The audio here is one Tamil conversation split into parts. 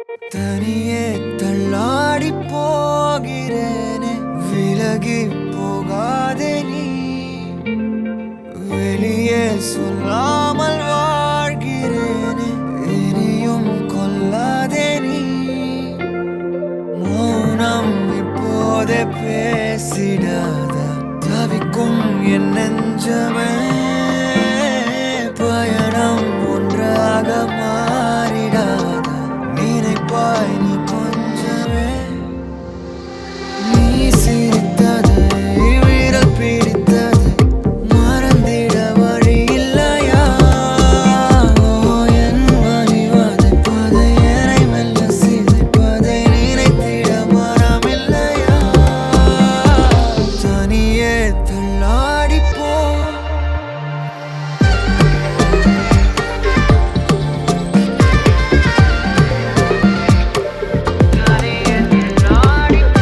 தனியே தள்ளாடி போகிறேனே விலகி போகாதே நீ வெளியே சொல்லாமல் வாழ்கிறேனே இனியும் கொல்லாதே நீ மௌனம் இப்போதே பேசிடாத தவிக்கும் என் நெஞ்சமே பயணம் ஒன்றாக மாறிடாத நினைப்பாய் நீ கொஞ்சமே நீ சிரித்ததை விரல் பிடித்ததை மறந்திட வழி இல்லையா ஓ, என் வலி வதைப்பதை என்னை மெல்ல சிதைப்பதை நினைத்திட மனமில்லையா தனியே தள்ளாடி போ தனியே தள்ளாடி போ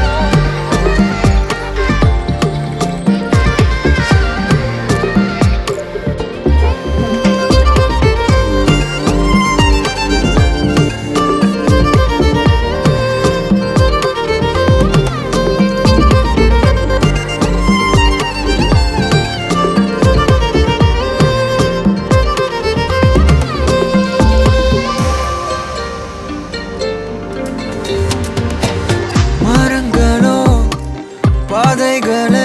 மரங்களோ பாதைகளை